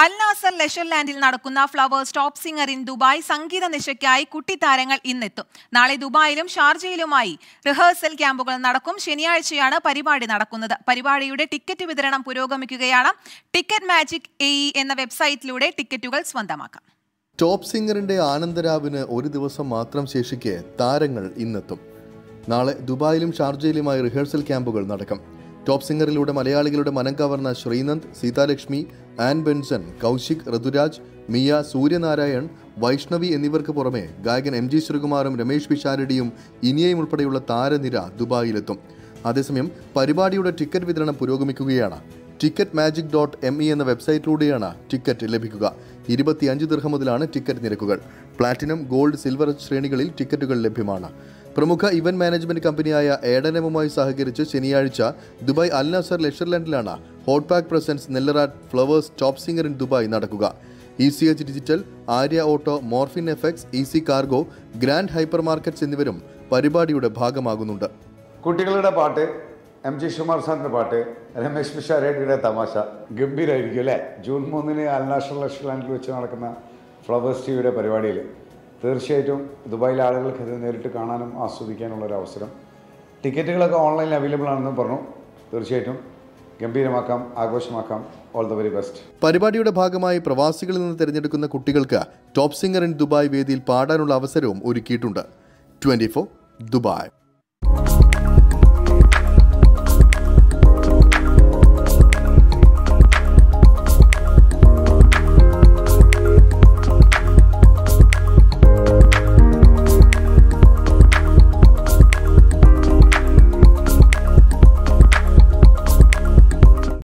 അൽ Nasr ലെഷർലാൻഡിൽ നടക്കുന്ന Flowers Top Singer in Dubai സംഗീത നിശയ്ക്കായി കുട്ടിത്താരങ്ങൾ ഇന്നെത്തും നാളെ ദുബായിലും ഷാർജയിലുമായി റിഹേഴ്സൽ ക്യാമ്പുകൾ നടക്കും ശനിയാഴ്ചയാണ് പരിപാടി നടക്കുന്നത് പരിപാടിയുടെ ടിക്കറ്റ് വിതരണം പുരോഗമിക്കുകയാണ് ടിക്കറ്റ് മാജിക് എ എന്ന വെബ്സൈറ്റിലൂടെ ടിക്കറ്റുകൾ സ്വന്തമാക്കാം ടോപ്പ് സിംഗറിന്റെ ആനന്ദരാവിന് ഒരു ദിവസം മാത്രം ശേഷിക്കെ താരങ്ങൾ ഇന്നെത്തും നാളെ ദുബായിലും ഷാർജയിലുമായി റിഹേഴ്സൽ ക്യാമ്പുകൾ നടക്കും ടോപ്പ് സിംഗറിലൂടെ മലയാളികളുടെ മനം കവർന്ന ശ്രീനന്ദ് സീതാലക്ഷ്മി ആൻ ബെൻസൺ കൗശിക് ഋതുരാജ് മിയ സൂര്യനാരായൺ വൈഷ്ണവി എന്നിവർക്ക് പുറമെ ഗായകൻ എം ജി ശ്രീകുമാറും രമേഷ് പിഷാരടിയും ഇനിയയും ഉൾപ്പെടെയുള്ള താരനിര ദുബായിലെത്തും അതേസമയം പരിപാടിയുടെ ടിക്കറ്റ് വിതരണം പുരോഗമിക്കുകയാണ് ticket magic dot M E എന്ന വെബ്സൈറ്റിലൂടെയാണ് ടിക്കറ്റ് ലഭിക്കുക ഇരുപത്തിയഞ്ച് ദീർഘം മുതലാണ് ടിക്കറ്റ് നിരക്കുകൾ പ്ലാറ്റിനം ഗോൾഡ് സിൽവർ ശ്രേണികളിൽ ടിക്കറ്റുകൾ ലഭ്യമാണ് പ്രമുഖ ഇവന്റ് മാനേജ്മെന്റ് കമ്പനിയായ ഏഡനമുമായി സഹകരിച്ച് ശനിയാഴ്ച ദുബായ് അൽ നസർ ലെഷർലാൻഡിലാണ് ഹോട്ട് പാക്ക് പ്രസൻസ് നെല്ലറാറ്റ് Flowers Top Singer in Dubai നടക്കുക E C H digital Arya auto മോർഫിൻ effects E C cargo grand hyper markets എന്നിവരും പരിപാടിയുടെ ഭാഗമാകുന്നുണ്ട് കുട്ടികളുടെ പാട്ട് എം ജി കുമാർ സാറിൻ്റെ പാട്ട് രമേശ് പിഷാരടിയുടെ തമാശ ഗംഭീരമായിരിക്കും അല്ലേ ജൂൺ മൂന്നിന് അൽനാഷണൽ ലക്ഷലാൻഡിൽ വെച്ച് നടക്കുന്ന ഫ്ലവേഴ്സ് ടിവിയുടെ പരിപാടിയിൽ തീർച്ചയായിട്ടും ദുബായിലെ ആളുകൾക്ക് ഇത് നേരിട്ട് കാണാനും ആസ്വദിക്കാനുള്ള ഒരു അവസരം ടിക്കറ്റുകളൊക്കെ ഓൺലൈനിൽ അവൈലബിൾ ആണെന്ന് പറഞ്ഞു തീർച്ചയായിട്ടും ഗംഭീരമാക്കാം ആഘോഷമാക്കാം ഓൾ ദ വെരി ബെസ്റ്റ് പരിപാടിയുടെ ഭാഗമായി പ്രവാസികളിൽ നിന്ന് തിരഞ്ഞെടുക്കുന്ന കുട്ടികൾക്ക് ടോപ്പ് സിംഗർ ഇൻ ദുബായ് വേദിയിൽ പാടാനുള്ള അവസരവും ഒരുക്കിയിട്ടുണ്ട് ട്വന്റി ദുബായ്